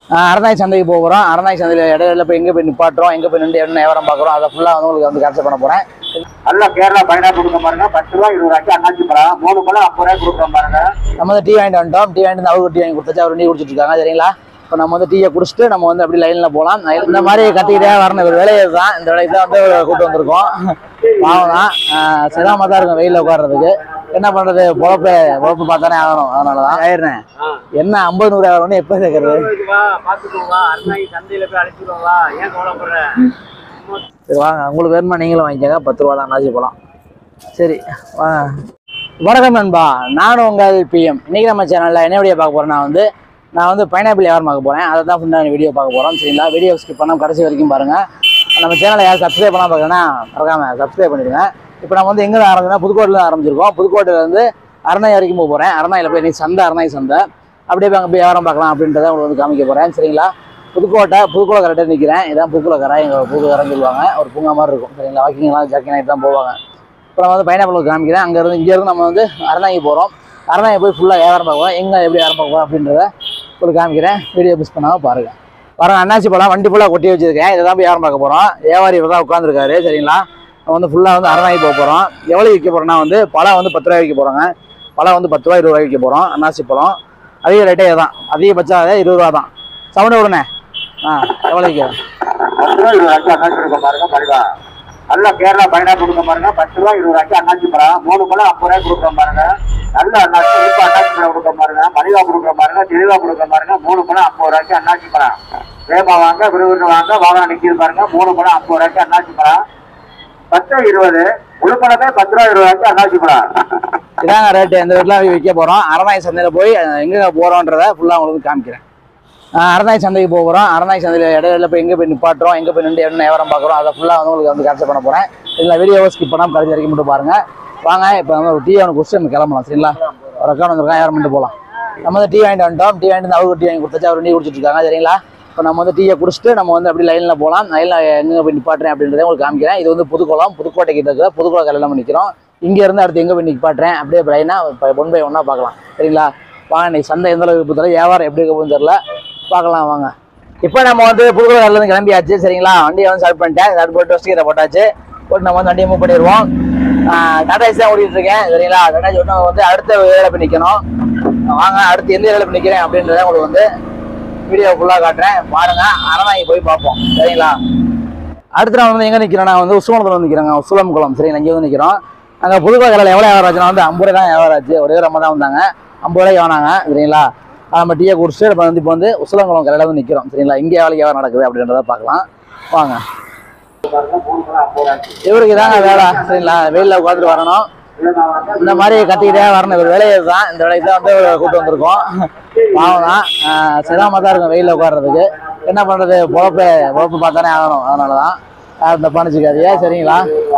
அறநாய் சந்தைக்கு போக போகிறோம் அறநாய் சந்தையில் இடையில போய் எங்கே போய் நிப்பாட்டுறோம் எங்கே போய் நின்று என்ன வியாபாரம் பார்க்குறோம் அதை ஃபுல்லாக வந்து உங்களுக்கு வந்து கேப்சர் பண்ண போகிறேன் நல்ல கேரளா பைனாப்பிள் கொடுக்க பாருங்க பத்து ரூபா இருபது ரூபாய்க்கு அண்ணாச்சி பழம் மூணு பழம் ஐம்பது ரூபாய்க்கு கொடுக்குறோம் பாருங்க நம்ம வந்து டீ வாங்கிட்டு வந்துட்டோம் டீ வாங்கிட்டு வந்து அவருக்கு டீ வாங்கி கொடுத்தாச்சு அவர் டீ குடிச்சிட்டு இருக்காங்க சரிங்களா இப்போ நம்ம வந்து டீயை குடிச்சிட்டு நம்ம வந்து அப்படி லைனில் போகலாம் இந்த மாதிரி கத்திக்கிட்டே வரணும் ஒரு வேலையை தான் இந்த வேலைக்கு தான் வந்து கூப்பிட்டு வந்திருக்கோம் பாவம் தான் சிரமமாக தான் இருக்கும் வெயிலில் உட்கார்றதுக்கு என்ன பண்ணுறது பொழப்பு பொழப்பு பார்த்தானே ஆகணும் அதனால தான் ஆயிடுறேன் என்ன ஐம்பது நூறு ஆகணும்னு எப்போ சேர்க்கறது பாத்துக்கோங்க அண்ணாச்சி சந்தையில போய் அழைச்சிக்கோங்க ஏன் கவலைப்படுற சரி வாங்க உங்களுக்கு வேணுமா நீங்களும் வாங்கிக்கோங்க பத்து ரூபா தான் நாசி போகலாம் சரி வாங்க வணக்கம் நண்பா நானும் உங்கள் பிஎம் இன்னைக்கு நம்ம சேனலில் என்ன வீடியோ பார்க்க போகிறேன்னா வந்து நான் வந்து பைனாப்பிள் வியாபாரம் பார்க்க போகிறேன் அதை தான் ஃபுல்லாக வீடியோ பார்க்க போகிறோம் சரிங்களா வீடியோ ஸ்கிப் பண்ணாம கடைசி வரைக்கும் பாருங்கள் நம்ம சேனலை யார் சப்ஸ்கிரைப் பண்ணால் பார்க்கணும்னா மறக்காமல் சப்ஸ்கிரைப் பண்ணிடுங்க இப்போ நம்ம வந்து எங்கே ஆரம்பிச்சோம்னா புதுக்கோட்டையில் ஆரம்பிச்சிருக்கோம் புதுக்கோட்டையிலேருந்து அரணாய் வரைக்கும் போக போகிறேன் அரணாயில் போய் இன்னைக்கு சந்தை அரணாய் சந்தை அப்படியே போய் அங்கே போய் வியாபாரம் பார்க்கலாம் அப்படின்றத உங்களுக்கு வந்து காமிக்க போகிறேன் சரிங்களா புதுக்கோட்டை புதுக்குளம் கரெக்டாக நிற்கிறேன் இதான் புதுக்குளக்கரை எங்கள் புதுக்கரைன்னு சொல்லுவாங்க ஒரு பூங்கா மாதிரி இருக்கும் சரிங்களா வாக்கிங்லாம் ஜாக்கிங் ஆகிட்டு தான் போவாங்க இப்போ நம்ம வந்து பைனாப்பிள் காமிக்கிறேன் அங்கேருந்து இங்கேருந்து நம்ம வந்து அரணாங்கி போகிறோம் அரணாங்கி போய் ஃபுல்லாக வியாபாரம் பார்க்குறோம் எங்கே எப்படி வியாபாரம் பார்க்குறோம் அப்படின்றத உங்களுக்கு காமிக்கிறேன் வீடியோ மிஸ் பண்ணாமல் பாருங்கள் பாருங்க அண்ணாச்சி பழம் வண்டி ஃபுல்லாக கொட்டி வச்சிருக்கேன் இதை தான் போய் வியாபாரம் பார்க்க போகிறோம் வியாபாரி இவர் தான் உட்காந்துருக்காரு சரிங்களா நம்ம வந்து ஃபுல்லாக வந்து அரணாங்கி போக போகிறோம் எவ்வளோ விற்க போகிறோம்னா வந்து பழம் வந்து பத்து ரூபாய் விற்க போகிறோங்க பழம் வந்து பத்து ரூபா இருபது ரூபாய் விற்க போகிறோம் அன்னாசி பழம் அதிக ரேட்டே தான் அதிகபட்சம் அதே இருபது ரூபா தான் சவுண்டு விடுனே ஆ எவ்வளோ விற்க பத்து ரூபா இருபது ரூபாய்க்கு அண்ணாச்சி கொடுக்க பாருங்க பரிவா நல்ல கேரளா பைனாப்பிள் கொடுக்க பாருங்க பத்து ரூபா இருபது ரூபாய்க்கு அண்ணாச்சி பழம் மூணு பழம் ஐம்பது ரூபாய்க்கு கொடுக்குறோம் பாருங்க நல்ல அண்ணாச்சி இப்ப அண்ணாச்சி பழம் கொடுக்க பாருங்க மலிவா கொடுக்க பாருங்க தெளிவா கொடுக்க பாருங்க மூணு பழம் ஐம்பது ரூபாய்க்கு அண்ணாச்சி பழம் வேமா வாங்க விறுவிறு வாங்க வாகனம் நிக்கிது பாருங்க மூணு பழம் ஐம்பது ரூபாய்க்கு அண்ணாச்சி பழம் பத்து இருபது உளுப்பழமே பத்து ரூபா இருபது ரூபாய்க்கு அண்ணாச்சி பழம் இதாங்க ரேட்டு இந்த வீட்டில் விற்க போகிறோம் அரநாய் சந்தையில் போய் எங்கே போகிறோன்றத ஃபுல்லாக உங்களுக்கு காமிக்கிறேன் ஆஹ் அரநாய் சந்தைக்கு போக போகிறோம் அரநாய் சந்தையில் இடையில போய் எங்கே போய் நிப்பாட்டுறோம் எங்கே போய் நின்று என்ன வியாபாரம் பார்க்குறோம் அதை ஃபுல்லாக வந்து உங்களுக்கு வந்து கேப்சர் பண்ண போகிறேன் இதில் வீடியோவை ஸ்கிப் பண்ணாமல் கடைசி வரைக்கும் மட்டும் பாருங்கள் வாங்க இப்போ நம்ம ஒரு டீ அவனுக்கு குடிச்சு நம்ம கிளம்பலாம் சரிங்களா ஒரு அக்கௌண்ட் வந்திருக்கான் வியாபாரம் பண்ணிட்டு போகலாம் நம்ம வந்து டீ வாங்கிட்டு வந்துட்டோம் டீ வாங்கிட்டு வந்து அவருக்கு டீ வாங்கி கொடுத்தாச்சு அவர் டீ குடிச்சிட்டு இருக்காங்க சரிங்களா இப்போ நம்ம வந்து டீயை குடிச்சிட்டு நம்ம வந்து அப்படி லைனில் போகலாம் லைனில் எங்கே போய் நிப்பாட்டுறேன் அப்படின்றத உங்களுக்கு காமிக்கிறேன் இது வந்து புதுக்குளம் புதுக்கோட்டை கிட்ட இருக்கிற புதுக்குளம் கல்லில் நம்ம நிற்கிறோம் இங்கே இருந்து அடுத்து எங்கே போய் நிப்பாட்டுறேன் அப்படியே லைனாக ஒன் பை ஒன்னாக பார்க்கலாம் சரிங்களா வாங்க இன்னைக்கு சந்தை எந்த அளவுக்கு தெரியல வியாபாரம் எப்படி இருக்க போகுதுன்னு தெரியல பார்க்கலாம் வாங்க இப்போ நம்ம வந்து புதுக்குளம் கல்லேருந்து கிளம்பியாச்சு சரிங்களா வண்டியை வந்து ஸ்டார்ட் பண்ணிட்டேன் ஸ்டார்ட் போட்டு ஸ்டீரை போட்டாச்சு போட்டு நம்ம வந்து வண்டியை மூவ் பண்ணிடுவோம் டாடா ஏசி தான் ஓடிட்டு இருக்கேன் சரிங்களா டாடா ஏசி ஓட்டு வந்து அடுத்த ஏரியாவில் போய் நிற்கணும் வாங்க அடுத்து எந்த ஏரியாவில் போய் நிற்கிறேன் அப்படின்றத உங்களுக்கு வந்து வீடியோ ஃபுல்லாக காட்டுறேன் பாருங்க அரணாங்கி போய் பார்ப்போம் சரிங்களா அடுத்து நான் வந்து எங்கே நிற்கிறேன்னா வந்து உசுமலத்தில் வந்து நிற்கிறேங்க உசுலம் குளம் சரிங்களா இங்கே வந்து நிற்கிறோம் அங்கே புதுக்கோட்டை கடையில் எவ்வளோ வியாபாரம் ஆச்சுன்னா வந்து ஐம்பது ரூபாய் தான் வியாபாரம் ஆச்சு ஒரே ஒரு அம்மா தான் வந்தாங்க ஐம்பது ரூபாய்க்கு வாங்கினாங்க சரிங்களா அது நம்ம டீயை குடிச்சிட்டு இப்போ வந்து இப்போ வந்து உசுலங்குளம் கடையில் வந்து நிற்கிறோம் சரிங்களா இங்கே எவ்வளோ வியாபாரம் நடக்குது அப்படின்றத பார்க்கலாம் வாங்க மூணு பழம் ஐம்பது ரூபாய்க்கு இவருக்கு தாங்க வேலை சரிங்களா வெயிலில் உட்காந்துட்டு வரணும் இந்த மாதிரி கத்திக்கிட்டே வரணும் ஒரு வேலையை தான் இந்த வேலைக்கு தான் வந்து கூப்பிட்டு வந்திருக்கோம் பாவம் தான் சிரமமாக தான் இருக்கும் வெயிலில் உட்கார்றதுக்கு என்ன பண்ணுறது பொழப்பு பொழப்பு பார்த்தானே ஆகணும் அதனால தான் யாரும் தப்பா நினச்சிக்காதீங்க சரிங்களா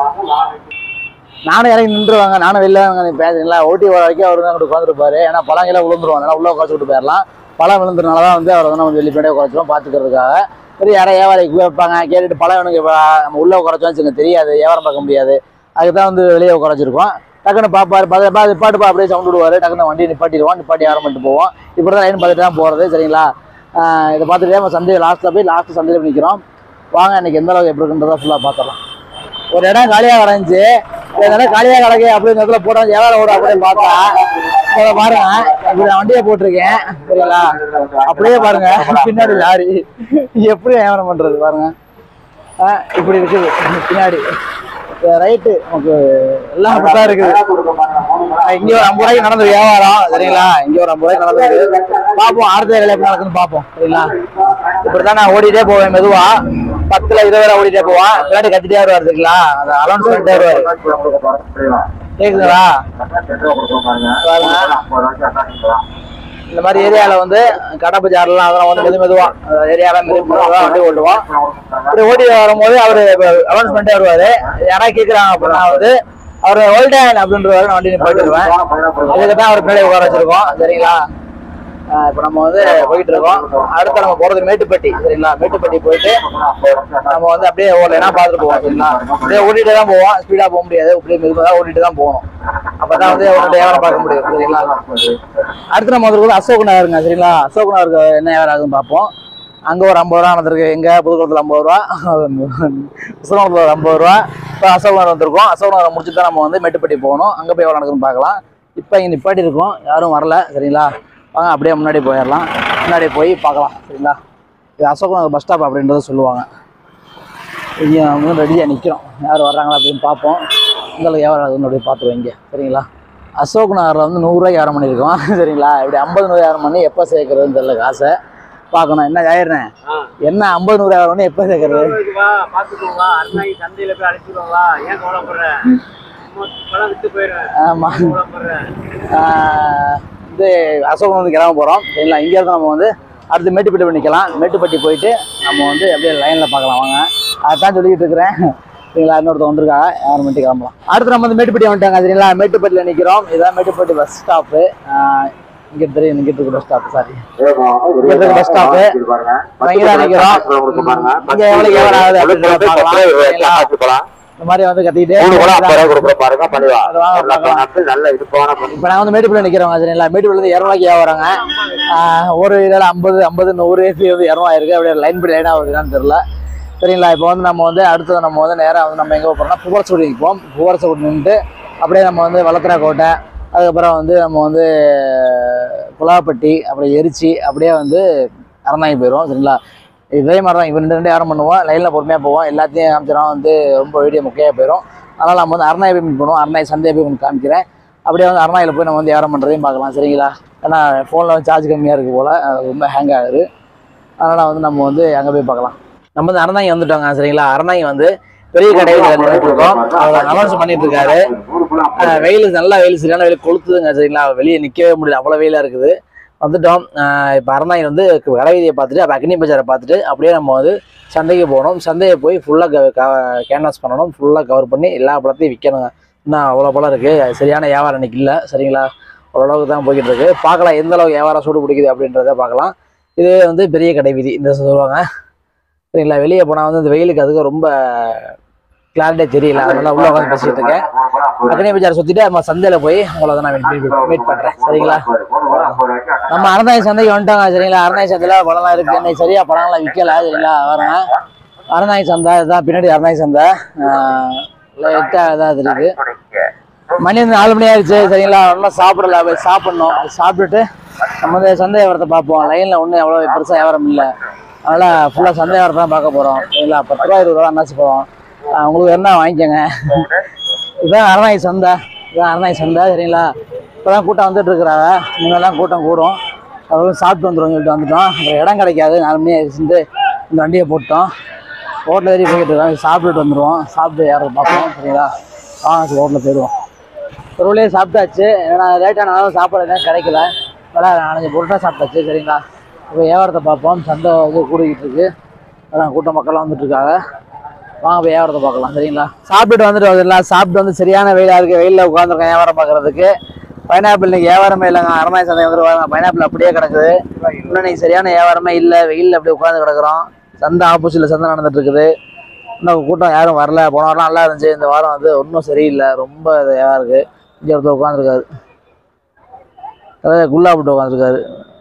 நானும் இறங்கி நின்றுவாங்க நானும் வெளில வாங்க பேசுறீங்களா ஓட்டி வர வரைக்கும் அவர் தான் உட்காந்துருப்பாரு ஏன்னா பழங்கள விழுந்துருவாங்க அதனால உள்ள உட்காந்து விட்டு போயிடலாம் பழம் விழுந்துறனால தான் வந்து அவர் வந்து நம்ம வெளியே பின்னாடி உட்காந்துரும் பார்த்துக்கிறதுக்காக சரி யாரை வியாபாரிக்கு போய் வைப்பாங்க கேட்டுட்டு பழம் எனக்கு வ- நம்ம உள்ள உட்காரச்சோம் வச்சுங்க தெரியாது வியாபாரம் பார்க்க முடியாது அதுக்கு தான் வந்து வெளியே உட்கார வச்சிருக்கோம் டக்குன்னு பார்ப்பாரு பார்த்து பார்த்து நிப்பாட்டுப்பா அப்படியே சவுண்ட் விடுவாரு டக்குன்னு வண்டியை நிப்பாட்டிடுவோம் நிப்பாட்டி வியாபாரம் பண்ணிட்டு போவோம் இப்படி தான் லைன் பார்த்துட்டு தான் போகிறது சரிங்களா ஆஹ் இதை பார்த்துட்டு நம்ம சந்தை லாஸ்ட்டில் போய் லாஸ்ட் சந்தையில் போய் நிற்கிறோம் வாங்க இன்னைக்கு எந்த அளவுக்கு எப்படி இருக்குன்றதை ஃபுல்லாக பார்த்துடலாம் ஒரு இடம் காலியாக கிடந்துச்சு இந்த இடம் காலியாக கிடக்கு அப்படி இந்த இடத்துல போட்டோம் வியாபாரம் ஓடும் அப்படின்னு பார்த்தா இதை பாருங்க இப்படி நான் வண்டியை போட்டிருக்கேன் சரிங்களா அப்படியே பாருங்க பின்னாடி லாரி எப்படி வியாபாரம் பண்றது பாருங்க ஆ, இப்படி இருக்குது பின்னாடி ரைட்டு நமக்கு எல்லாம் அப்படித்தான் இருக்குது கொடுக்க பாருங்க மூணு பழம் இங்க ஒரு ஐம்பது ரூபாய்க்கு நடந்த வியாபாரம் சரிங்களா இங்க ஒரு ஐம்பது ரூபாய்க்கு நடந்தது பார்ப்போம் அடுத்த வேலை எப்படி நடக்குன்னு பார்ப்போம் சரிங்களா இப்படிதான் நான் ஓடிட்டே போவேன் மெதுவா பத்துல இருபது ரூபா ஓடிட்டே போவான் பின்னாடி கத்திட்டே வருவார் சரிங்களா அந்த அலௌன்ஸ் பண்ணிட்டே வருவாரு அண்ணாச்சி பழம் கொடுக்க பாருங்க புரியுதா? கேக்குதுங்களா அண்ணாச்சி எட்டு ரூபா கொடுக்க பாருங்க பாருங்க. ஐம்பது ரூபாய்க்கு அண்ணாச்சி பழம் இந்த மாதிரி ஏரியால வந்து கடை பஜார்லாம் அதெல்லாம் வந்து மெது மெதுவா ஏரியால மெது மெதுவா வண்டி ஓட்டுவோம் இப்படி ஓட்டி வரும்போது அவரு அலௌன்ஸ் பண்ணிட்டே வருவாரு யாராவது கேக்குறாங்க அப்படின்னா வந்து அவர் ஓல்டன் அப்படின்றவாரு நான் வண்டி நிப்பாட்டிடுவேன் இதுக்கு தான் அவர் பின்னாடி உட்கார வச்சிருக்கோம் சரிங்களா ஆஹ் இப்ப நம்ம வந்து போயிட்டு இருக்கோம் அடுத்து நம்ம போறது மேட்டுப்பட்டி சரிங்களா மேட்டுப்பட்டி போயிட்டு நம்ம வந்து அப்படியே ஓடலைன்னா பார்த்துட்டு போவோம் சரிங்களா அப்படியே ஓட்டிட்டு தான் போவோம் ஸ்பீடா போக முடியாது அப்படியே மெதுவாக ஓட்டிட்டு தான் போகணும் அப்பதான் வந்து அவங்கள்ட்ட வியாபாரம் பார்க்க முடியும் சரிங்களா அடுத்து நம்ம வந்து அசோக் நகருங்க சரிங்களா அசோக் நகருக்கு என்ன வியாபாரம் ஆகுதுன்னு பார்ப்போம் அங்கே ஒரு ஐம்பது ரூபா நடந்திருக்கு எங்கே புதுக்கோட்டத்தில் ஐம்பது ரூபா புதுக்கோட்டத்தில் ஒரு ஐம்பது ரூபா இப்போ அசோகநகர் வந்திருக்கோம் அசோகநகர் முடிச்சுட்டு தான் நம்ம வந்து மேட்டுப்பட்டி போகணும் அங்கே போய் எவ்வளோ நடக்குதுன்னு பார்க்கலாம் இப்போ இங்கே நிப்பாட்டி இருக்கோம் யாரும் வரல சரிங்களா வாங்க அப்படியே முன்னாடி போயிடலாம் முன்னாடி போய் பார்க்கலாம் சரிங்களா இது அசோகநகர் பஸ் ஸ்டாப் அப்படின்றத சொல்லுவாங்க இங்கே வந்து ரெடியாக நிற்கிறோம் யார் வர்றாங்களா அப்படின்னு பார்ப்போம் உங்களுக்கு எவ்வளோ ஆகுதுன்னு அப்படியே பார்த்துருவோம் இங்கே சரிங்களா அசோக் நகரில் வந்து நூறுரூவாய்க்கு யாரம் பண்ணியிருக்கோம் சரிங்களா இப்படி ஐம்பது நூறு யாரம் பண்ணி எப்போ சேர்க்கறதுன்னு தெரியல காசை பார்க்கணும் என்ன ஆயிடுறேன் என்ன ஐம்பது நூறு யாரம் பண்ணி எப்போ சேர்க்கறது வா பாத்துக்கோவா அண்ணாச்சி சந்தையில போய் அழைச்சிடுவா ஏன் கவலைப்படுற பழம் விட்டு போயிடுவேன் ஆமாம் கவலைப்படுற இது அசோக் வந்து கிளம்ப போகிறோம் சரிங்களா இங்கேருந்து நம்ம வந்து அடுத்து மேட்டுப்பட்டி போய் நிற்கலாம் மேட்டுப்பட்டி போயிட்டு நம்ம வந்து அப்படியே லைனில் பார்க்கலாம் வாங்க அதான் சொல்லிக்கிட்டு இருக்கிறேன் சரிங்களா இன்னொருத்தர் வந்திருக்காங்க யாரும் மட்டும் கிளம்பலாம் அடுத்து நம்ம வந்து மேட்டுப்பட்டி வந்துட்டாங்க சரிங்களா மேட்டுப்பட்டியில் நிற்கிறோம் இதான் மேட்டுப்பட்டி பஸ் ஸ்டாப்பு இங்கே தெரியும் இங்கே இருக்கு பஸ் ஸ்டாப் சாரி இங்க bus stop. இங்க தான் நிக்கிறோம். இங்க எவ்வளவு எவ்வளவு ஆகுது அப்படின்றத பார்க்கலாம். இந்த மாதிரி வந்து கத்திக்கிட்டே அது வாங்க பார்க்கலாம். நல்ல இடுப்பான பொண்ணு. இப்போ நான் வந்து மேட்டுப்பள்ளி நிற்கிறவங்க சரிங்களா மேட்டுப்பள்ளி இருந்து இரநூறுவாய்க்கு வராங்க ஒரு இதில் ஐம்பது ஐம்பது நூறு ஏசி வந்து இரநூறுவா இருக்குது அப்படியே லைன் படி லைனாக வருதுன்னு தெரில சரிங்களா இப்போ வந்து நம்ம வந்து அடுத்தது நம்ம வந்து நேராக வந்து நம்ம எங்கே போகிறோம்னா புவரசகுடி நிற்போம் புவரசகுடி நின்றுட்டு அப்படியே நம்ம வந்து வளத்துறா கோட்டை அதுக்கப்புறம் வந்து நம்ம வந்து குலாப்பட்டி அப்புறம் எரிச்சி அப்படியே வந்து அறநாயகி போயிடுவோம் சரிங்களா இதே மாதிரி தான் இப்போ ரெண்டு ரெண்டு யாரும் பண்ணுவோம் லைனில் பொறுமையாக போவோம் எல்லாத்தையும் காமிச்சிடும் வந்து ரொம்ப வீடியோ முக்கியாக போயிடும் அதனால் நம்ம வந்து அரணாய் போய் மீட் பண்ணுவோம் அரணாய் சந்தையை போய் உங்களுக்கு காமிக்கிறேன் அப்படியே வந்து அரணாயில் போய் நம்ம வந்து வியாபாரம் பண்ணுறதையும் பார்க்கலாம் சரிங்களா ஏன்னா ஃபோனில் வந்து சார்ஜ் கம்மியாக இருக்குது போல் அது ரொம்ப ஹேங் ஆகுது அதனால் வந்து நம்ம வந்து அங்கே போய் பார்க்கலாம் நம்ம வந்து அறநாய் வந்துட்டோங்க சரிங்களா அறநாய் வந்து பெரிய கடையில் நின்றுட்டு இருக்கோம் அவர் அனௌன்ஸ் பண்ணிட்டு இருக்காரு அஹ் வெயில் நல்லா வெயில் சரியான வெயில் கொளுத்துதுங்க சரிங்களா வெளியே நிற்கவே முடியல அவ்வளோ வெயிலாக இருக்குது வந்துட்டோம் இப்போ அறநாய் வந்து கடை வீதியை பார்த்துட்டு அப்புறம் அக்னி பஜாரை பார்த்துட்டு அப்படியே நம்ம வந்து சந்தைக்கு போகணும் சந்தையை போய் ஃபுல்லாக கேன்வாஸ் பண்ணணும் ஃபுல்லாக கவர் பண்ணி எல்லா பழத்தையும் விற்கணுங்க இன்னும் அவ்வளோ பழம் இருக்குது சரியான வியாபாரம் இன்னைக்கு இல்லை சரிங்களா ஓரளவுக்கு தான் போய்கிட்டு இருக்கு பார்க்கலாம் எந்த அளவுக்கு வியாபாரம் சூடு பிடிக்குது அப்படின்றத பார்க்கலாம் இது வந்து பெரிய கடை வீதி இந்த சொல்லுவாங்க சரிங்களா வெளியே போனால் வந்து இந்த வெயிலுக்கு அதுக்கு ரொம்ப கிளாரிட்டியாக தெரியல அதனால உள்ள உட்காந்து பேசிட்டு இருக்கேன் அக்னி பஜார் சுற்றிட்டு நம்ம சந்தையில் போய் உங்களை வந்து நான் மீட் பண்ணுறேன் சரிங்களா நம்ம அறந்தாய் சந்தைக்கு வந்துட்டாங்க சரிங்களா அறந்தாய் சந்தையில் பழம்லாம் இருக்குது இன்னைக்கு சரியா பழம்லாம் விற்கல சரிங்களா வரேங்க அறந்தாய் சந்தை இதுதான் பின்னாடி அறந்தாய் சந்தை லைட்டாக இதாக தெரியுது மணி வந்து நாலு மணி ஆயிடுச்சு சரிங்களா நல்லா சாப்பிடல போய் சாப்பிடணும் அது சாப்பிட்டுட்டு நம்ம வந்து சந்தை வியாபாரத்தை பார்ப்போம் லைனில் ஒன்றும் எவ்வளோ பெருசாக வியாபாரம் இல்லை அதனால் ஃபுல்லாக சந்தை வியாபாரத்தை தான் பார்க்க போகிறோம் சரிங்களா பத்து ரூபா இருபது ரூபா என்னாச்சு போகிறோம் உங்களுக்கு என்ன வாங்கிக்கோங்க இதுதான் அரணாய் சந்தை இதுதான் அரணாய் சந்தை சரிங்களா இப்போ தான் கூட்டம் வந்துட்டு இருக்கிறாங்க முன்னெல்லாம் கூட்டம் கூடும் அப்புறம் சாப்பிட்டு வந்துடும் சொல்லிட்டு வந்துட்டோம் அப்புறம் இடம் கிடைக்காது நாலு மணி ஆயிடுச்சுட்டு இந்த வண்டியை போட்டோம் ஹோட்டல் ஏறி போய்கிட்டு இருக்கோம் சாப்பிட்டுட்டு வந்துடுவோம் சாப்பிட்டு யாரும் பார்ப்போம் சரிங்களா வாங்க ஹோட்டலில் போயிடுவோம் பொருளே சாப்பிட்டாச்சு ஏன்னா லேட்டானாலும் சாப்பாடு எதுவும் கிடைக்கல அதனால் நாலஞ்சு பொருட்டாக சாப்பிட்டாச்சு சரிங்களா இப்போ வியாபாரத்தை பார்ப்போம் சந்தை இது கூடிக்கிட்டு இருக்கு அதான் கூட்டம் மக்கள்லாம் வந்துட்டு இருக்காங்க வாங்க போய் வியாபாரத்தை பார்க்கலாம் சரிங்களா சாப்பிட்டுட்டு வந்துட்டு வந்துடலாம் சாப்பிட்டு வந்து சரியான வெயிலாக இருக்குது வெயிலில் உட்காந்துருக்கேன் வியாபாரம் பார்க்குறதுக்கு பைனாப்பிள் இன்னைக்கு வியாபாரமே இல்லைங்க அரமாய் சந்தை வந்துருவாங்க பைனாப்பிள் அப்படியே கிடக்குது இன்னும் இன்னைக்கு சரியான வியாபாரமே இல்லை வெயிலில் அப்படியே உட்காந்து கிடக்குறோம் சந்தை ஆப்போசிட்டில் சந்தை நடந்துட்டு இருக்குது இன்னும் கூட்டம் யாரும் வரல போன வாரம் நல்லா இருந்துச்சு இந்த வாரம் வந்து ஒன்றும் சரியில்லை ரொம்ப இதாக இருக்குது இங்கே ஒருத்தர் உட்காந்துருக்காரு அதாவது குல்லா போட்டு உட்காந்துருக்காரு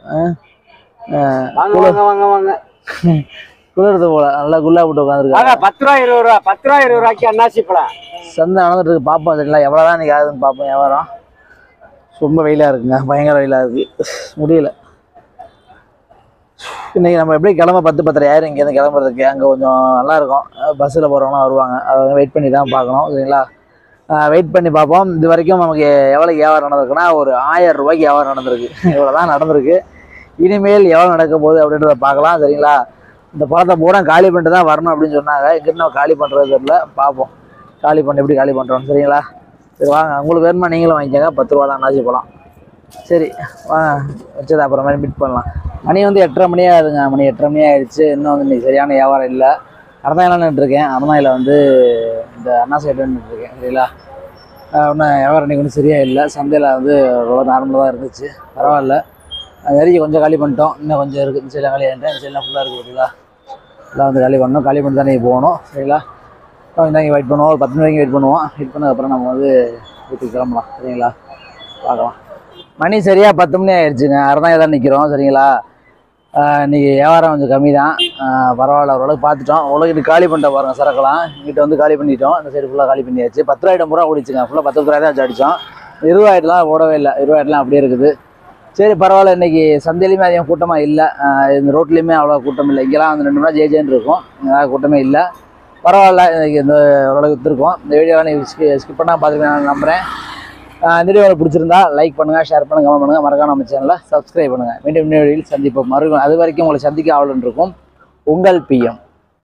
வாங்க வாங்க வாங்க வாங்க குளிர்றது போல நல்லா குல்லா போட்டு உட்காந்துருக்காரு வாங்க பத்து ரூபா இருபது ரூபா பத்து ரூபா இருபது ரூபாய்க்கு அண்ணாச்சி பழம் சந்தை நடந்துட்டு இருக்கு பார்ப்போம் சரிங்களா எவ்வளோ தான் இன்றைக்கி ஆகுதுன்னு பார்ப்போம் வியாபாரம் ரொம்ப வெயிலாக இருக்குங்க பயங்கர வெயிலாக இருக்குது முடியல இன்றைக்கி நம்ம எப்படி கிளம்ப பத்து பத்தரை ஆயிரம் இங்கேருந்து கிளம்புறதுக்கு அங்கே கொஞ்சம் நல்லா இருக்கும் பஸ்ஸில் போகிறவங்களாம் வருவாங்க அவங்க வெயிட் பண்ணி தான் பார்க்கணும் சரிங்களா வெயிட் பண்ணி பார்ப்போம் இது வரைக்கும் நமக்கு எவ்வளோ வியாபாரம் நடந்திருக்குன்னா ஒரு ஆயிரம் ரூபாய்க்கு வியாபாரம் நடந்திருக்கு இவ்வளோ தான் நடந்திருக்கு இனிமேல் எவ்வளோ நடக்க போகுது அப்படின்றத பார்க்கலாம் சரிங்களா இந்த பழத்தை பூரா காலி பண்ணிட்டு தான் வரணும் அப்படின்னு சொன்னாங்க எங்கிட்ட காலி பண்ணுறது தெரியல பார்ப்போம் காலி பண்ணி எப்படி காலி பண்ணுறோம் சரிங்களா சரி வாங்க உங்களுக்கு வேணுமா நீங்களும் வாங்கிக்கோங்க பத்து ரூபா தான் நாச்சி பழம் சரி வாங்க வச்சது அப்புறமேல மீட் பண்ணலாம் மணி வந்து எட்டரை மணி ஆகுதுங்க மணி எட்டரை மணி ஆயிடுச்சு இன்னும் வந்து இன்னைக்கு சரியான வியாபாரம் இல்லை அறந்தாயிலாம் நின்றுருக்கேன் அறந்தாயில் வந்து இந்த அண்ணா சைடு நின்றுருக்கேன் சரிங்களா ஒன்றும் வியாபாரம் இன்னைக்கு ஒன்றும் சரியாக இல்லை சந்தையில் வந்து ரொம்ப நார்மலாக தான் இருந்துச்சு பரவாயில்ல அது வரைக்கும் கொஞ்சம் காலி பண்ணிட்டோம் இன்னும் கொஞ்சம் இருக்குது இந்த சைடில் காலி ஆகிட்டேன் இந்த சைட்லாம் ஃபுல்லாக இருக்குது பார்த்தீங்களா எல்லாம் வந்து காலி பண்ணணும் காலி பண்ணி தான் போகணும் சரிங்களா கொஞ்சம் தான் வெயிட் பண்ணுவோம் ஒரு பத்து மணி வரைக்கும் வெயிட் பண்ணுவோம் வெயிட் பண்ணதுக்கப்புறம் நம்ம வந்து வீட்டுக்கு கிளம்பலாம் சரிங்களா பார்க்கலாம் மணி சரியாக பத்து மணி ஆயிடுச்சுங்க அறந்தாங்க தான் நிற்கிறோம் சரிங்களா ஆஹ் இன்னைக்கு வியாபாரம் கொஞ்சம் கம்மி தான் பரவாயில்ல ஓரளவுக்கு பார்த்துட்டோம் ஓரளவுக்கு காலி பண்ணிட்டோம் பாருங்க சரக்குலாம் இங்கிட்ட வந்து காலி பண்ணிட்டோம் இந்த சைடு ஃபுல்லாக காலி பண்ணியாச்சு பத்து ரூபாயிடம் பூரா ஓடிச்சுங்க ஃபுல்லாக பத்து ரூபாய் தான் வச்சு அடித்தோம் இருபதாயிரத்துலாம் ஓடவே இல்லை இருபதாயிரத்துலாம் அப்படியே இருக்குது சரி பரவாயில்ல இன்னைக்கு சந்தையிலையுமே அதிகம் கூட்டமாக இல்லை இந்த ரோட்லேயுமே அவ்வளோ கூட்டம் இல்லை இங்கெல்லாம் வந்து ரெண்டு மணி ஜே ஜேன்னு இருக்கும் இங்கே கூட்டமே இல்லை பரவாயில்ல இன்னைக்கு இந்த ஓரளவுக்கு விற்றுருக்கோம் இந்த வீடியோவை நீங்கள் ஸ்கிப் பண்ணால் பார்த்துருக்கேன் நான் நம்புகிறேன் ஆஹ் இந்த வீடியோ உங்களுக்கு பிடிச்சிருந்தா லைக் பண்ணுங்கள் ஷேர் பண்ணுங்கள் கமெண்ட் பண்ணுங்கள் மறக்காம நம்ம சேனலை சப்ஸ்கிரைப் பண்ணுங்கள் மீண்டும் இன்னொரு வீடியோவில் சந்திப்போம் மறு அது வரைக்கும் உங்களை சந்திக்க ஆவலன் இருக்கும் உங்கள் பிஎம்